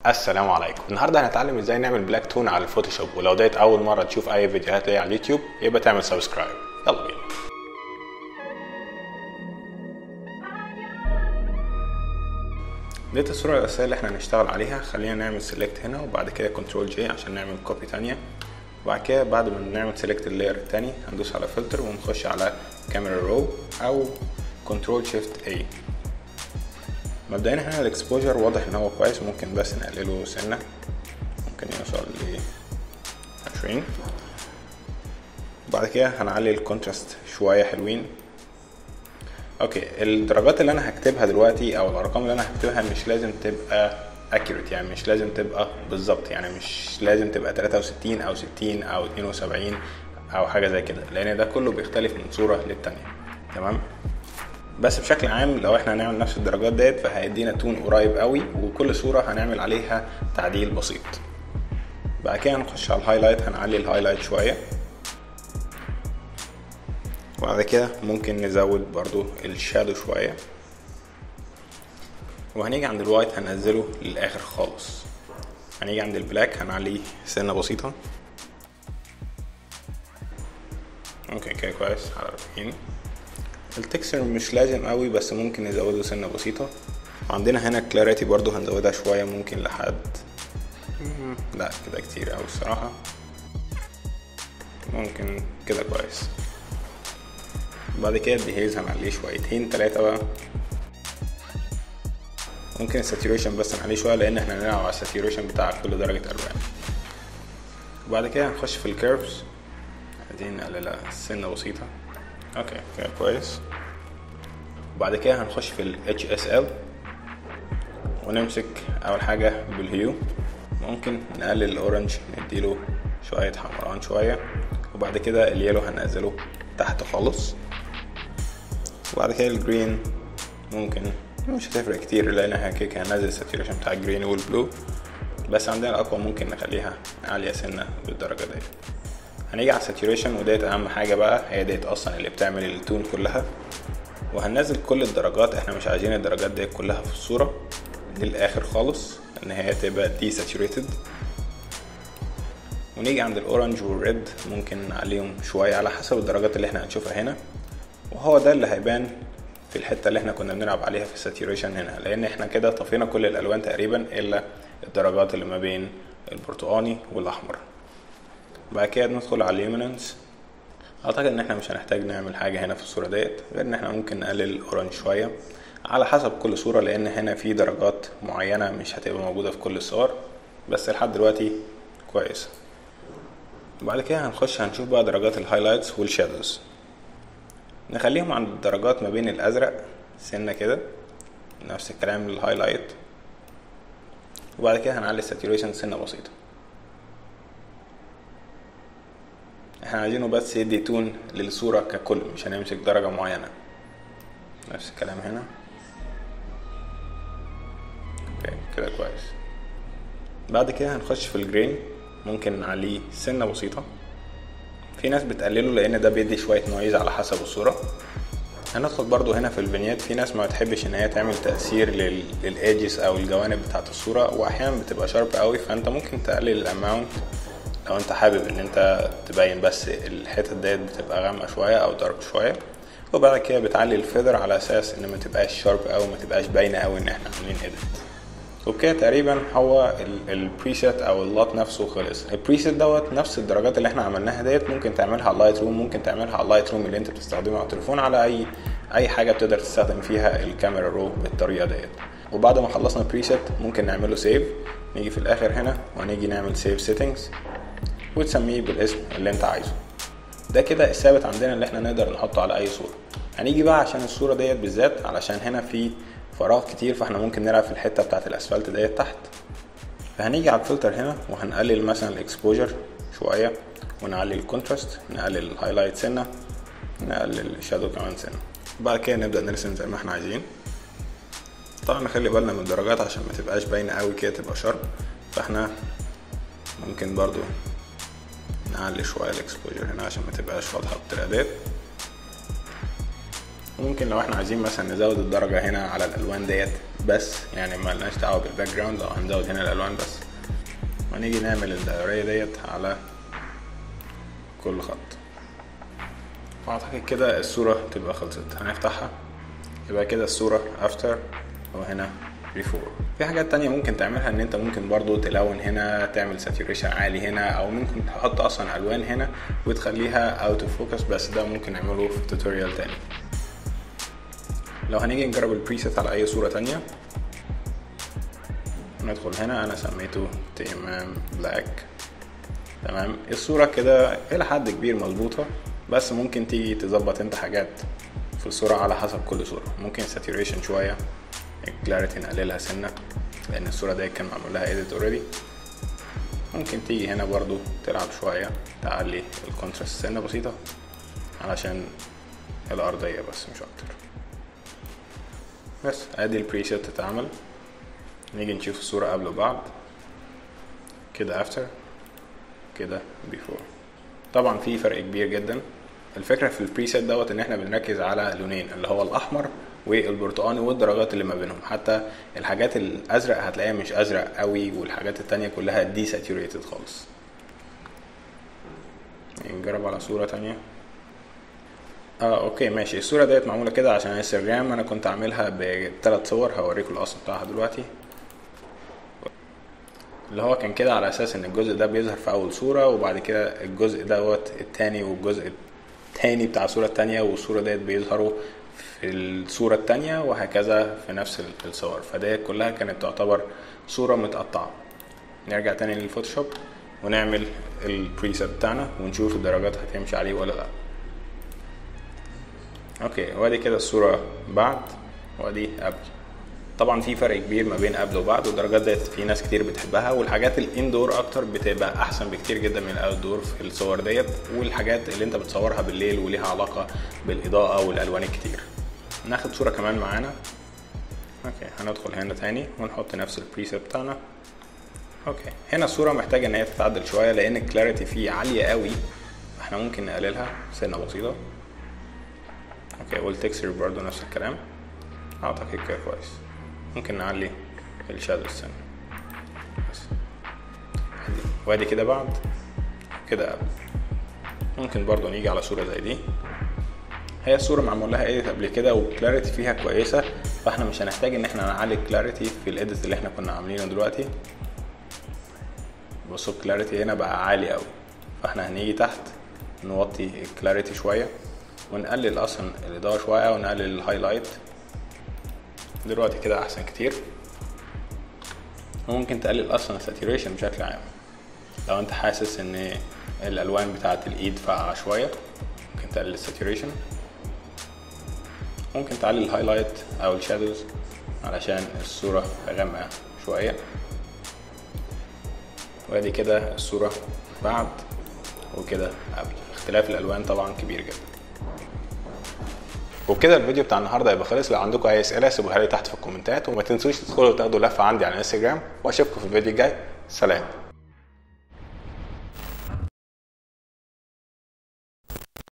السلام عليكم النهارده هنتعلم ازاي نعمل بلاك تون على الفوتوشوب ولو ديت اول مره تشوف اي فيديوهات ليا على اليوتيوب يبقى تعمل سبسكرايب يلا بينا ديت الصوره الاساسيه اللي احنا هنشتغل عليها خلينا نعمل سيلكت هنا وبعد كده كنترول جي عشان نعمل كوبي تانية وبعد كده بعد ما نعمل سيلكت اللاير التاني هندوس على فلتر ونخش على كاميرا رو او كنترول شيفت اي مبدئيا هنا الاكسبوجر واضح ان هو كويس ممكن بس نقلله سنه ممكن يوصل ل 20 بعد كده هنعلي الكونتراست شويه حلوين اوكي الدرجات اللي انا هكتبها دلوقتي او الارقام اللي انا هكتبها مش لازم تبقى اكيوريت يعني مش لازم تبقى بالظبط يعني مش لازم تبقى 63 او 60 او 72 او حاجه زي كده لان ده كله بيختلف من صوره للتانيه تمام بس بشكل عام لو احنا هنعمل نفس الدرجات ديت فهيدينا تون قريب قوي وكل صورة هنعمل عليها تعديل بسيط بعد كده هنخش على الهايلايت هنعلي الهايلايت شوية وبعد كده ممكن نزود برضو الشادو شوية وهنيجي عند الوايت هننزله للآخر خالص هنيجي عند البلاك هنعليه سنة بسيطة اوكي كده كويس على 40 التكسر مش لازم قوي بس ممكن نزوده سنة بسيطة عندنا هنا كلاريتي برضو هنزودها شوية ممكن لحد لا كده كتير قوي الصراحة ممكن كده كويس بعد كده الديهيز هنعليه شويتين تلاتة بقى ممكن الساتوريشن بس نعليه شوية لأن احنا هنلعب على الساتوريشن بتاع كل درجة ألوان وبعد كده هنخش في الكيرفز عايزين نقللها سنة بسيطة اوكي كده كويس بعد كده هنخش في ال HSL ونمسك اول حاجة بالهيو ممكن نقلل الاورنج نديله شوية حمران شوية وبعد كده اليلو هننزله تحت خالص وبعد كده الجرين ممكن مش هتفرق كتير لان احنا كده هننزل الساتوريشن بتاع الجرين والبلو بس عندنا الاقوى ممكن نخليها عالية سنة بالدرجة دي هنيجي على الساتوريشن وديت اهم حاجه بقى هي ديت اصلا اللي بتعمل التون كلها وهننزل كل الدرجات احنا مش عايزين الدرجات ديت كلها في الصوره للاخر خالص ان هي تبقى دي ساتوريتد ونيجي عند الاورنج والريد ممكن نعليهم شويه على حسب الدرجات اللي احنا هنشوفها هنا وهو ده اللي هيبان في الحته اللي احنا كنا بنلعب عليها في الساتوريشن هنا لان احنا كده طفينا كل الالوان تقريبا الا الدرجات اللي ما بين البرتقاني والاحمر بعد كده ندخل على الليميننس اعتقد ان احنا مش هنحتاج نعمل حاجة هنا في الصورة ديت غير ان احنا ممكن نقلل الاورنج شوية على حسب كل صورة لان هنا في درجات معينة مش هتبقى موجودة في كل الصور بس لحد دلوقتي كويس بعد كده هنخش هنشوف بقى درجات الهايلايتس والشادوز نخليهم عند الدرجات ما بين الازرق سنة كده نفس الكلام للهايلايت وبعد كده هنعلي الساتوريشن سنة بسيطة احنا عايزينه بس يدي تون للصورة ككل مش هنمسك درجة معينة نفس الكلام هنا اوكي كده كويس بعد كده هنخش في الجرين ممكن نعليه سنة بسيطة في ناس بتقلله لان ده بيدي شوية نويز على حسب الصورة هندخل برضو هنا في الفينيات في ناس ما بتحبش ان هي تعمل تأثير لل... للايدجز او الجوانب بتاعت الصورة واحيانا بتبقى شارب قوي فانت ممكن تقلل الاماونت لو انت حابب ان انت تبين بس الحتت ديت بتبقى غامقه شويه او دارك شويه وبعد كده بتعلي الفيذر على اساس ان ما تبقاش شارب او ما تبقاش باينه قوي ان احنا عاملين اديت وبكده تقريبا هو البريسيت او اللوت نفسه خلص البريسيت دوت نفس الدرجات اللي احنا عملناها ديت ممكن تعملها على اللايت روم ممكن تعملها على اللايت روم اللي انت بتستخدمه على التليفون على اي اي حاجه بتقدر تستخدم فيها الكاميرا رو بالطريقه ديت وبعد ما خلصنا بريسيت ممكن نعمله سيف نيجي في الاخر هنا وهنيجي نعمل سيف سيتنجز وتسميه بالاسم اللي انت عايزه ده كده الثابت عندنا اللي احنا نقدر نحطه على اي صورة هنيجي بقى عشان الصورة ديت بالذات علشان هنا في فراغ كتير فاحنا ممكن نلعب في الحتة بتاعت الاسفلت ديت تحت فهنيجي على الفلتر هنا وهنقلل مثلا الاكسبوجر شوية ونعلي الكونتراست نقلل الهايلايت سنة نقلل الشادو كمان سنة بعد كده نبدأ نرسم زي ما احنا عايزين طبعا نخلي بالنا من الدرجات عشان ما تبقاش باينة قوي كده تبقى شارب فاحنا ممكن برضو نعلي شوية الاكسبوجر هنا عشان ما تبقاش واضحة بالطريقة ديت وممكن لو احنا عايزين مثلا نزود الدرجة هنا على الألوان ديت بس يعني ما لناش دعوه بالباك جراوند او هنزود هنا الالوان بس ونيجي نعمل الدائريه ديت على كل خط واعتقد كده الصوره تبقى خلصت هنفتحها يبقى كده الصوره افتر وهنا بيفور في حاجات تانية ممكن تعملها ان انت ممكن برضو تلون هنا تعمل ساتوريشن عالي هنا او ممكن تحط اصلا الوان هنا وتخليها اوت اوف فوكس بس ده ممكن نعمله في توتوريال تاني لو هنيجي نجرب البريسيت على اي صورة تانية ندخل هنا انا سميته تمام بلاك تمام الصورة كده الى حد كبير مظبوطة بس ممكن تيجي تظبط انت حاجات في الصورة على حسب كل صورة ممكن ساتوريشن شوية الكلاريتي نقللها سنة لان الصورة دي كان معمول لها edit already ممكن تيجي هنا برضو تلعب شوية تعلي الكونتراست سنة بسيطة علشان الأرضية بس مش أكتر بس ادي البريسيت اتعمل نيجي نشوف الصورة قبل وبعد كده افتر كده بيفور طبعا في فرق كبير جدا الفكرة في البريسيت دوت ان احنا بنركز على لونين اللي هو الاحمر والبرتقاني والدرجات اللي ما بينهم حتى الحاجات الازرق هتلاقيها مش ازرق قوي والحاجات التانية كلها دي ساتوريتد خالص نجرب على صورة تانية اه اوكي ماشي الصورة ديت معمولة كده عشان انستجرام انا كنت عاملها بثلاث صور هوريكم الاصل بتاعها دلوقتي اللي هو كان كده على اساس ان الجزء ده بيظهر في اول صورة وبعد كده الجزء دوت التاني والجزء التاني بتاع الصورة التانية والصورة ديت بيظهروا في الصورة التانية وهكذا في نفس الصور فديت كلها كانت تعتبر صورة متقطعة نرجع تاني للفوتوشوب ونعمل البريسيت بتاعنا ونشوف الدرجات هتمشي عليه ولا لا اوكي وادي كده الصورة بعد وادي قبل طبعا في فرق كبير ما بين قبل وبعد والدرجات ديت في ناس كتير بتحبها والحاجات الاندور اكتر بتبقى احسن بكتير جدا من الاوتدور في الصور ديت والحاجات اللي انت بتصورها بالليل وليها علاقة بالاضاءة والالوان الكتير ناخد صورة كمان معانا اوكي هندخل هنا تاني ونحط نفس البريسيت بتاعنا اوكي هنا الصورة محتاجة ان هي تتعدل شوية لان الكلاريتي فيه عالية قوي احنا ممكن نقللها سنة بسيطة اوكي والتكسر برضو نفس الكلام اعتقد كده كويس ممكن نعلي الشادو سنة بس وادي كده بعد كده قبل ممكن برضو نيجي على صورة زي دي هي الصورة معمول لها ايديت قبل كده والكلاريتي فيها كويسة فاحنا مش هنحتاج ان احنا نعلي الكلاريتي في الايديت اللي احنا كنا عاملينه دلوقتي بصوا الكلاريتي هنا بقى عالي قوي فاحنا هنيجي تحت نوطي الكلاريتي شوية ونقلل اصلا الاضاءة شوية ونقلل الهايلايت دلوقتي كده احسن كتير وممكن تقلل اصلا الساتوريشن بشكل عام لو انت حاسس ان الالوان بتاعت الايد فاقعة شوية ممكن تقلل الساتوريشن ممكن تعلي الهايلايت او الشادوز علشان الصورة غامقة شوية وادي كده الصورة بعد وكده قبل اختلاف الالوان طبعا كبير جدا وبكده الفيديو بتاع النهارده يبقى خلص لو عندكم اي اسئله سيبوها لي تحت في الكومنتات وما تنسوش تدخلوا تاخدوا لفه عندي على الانستجرام واشوفكم في الفيديو الجاي سلام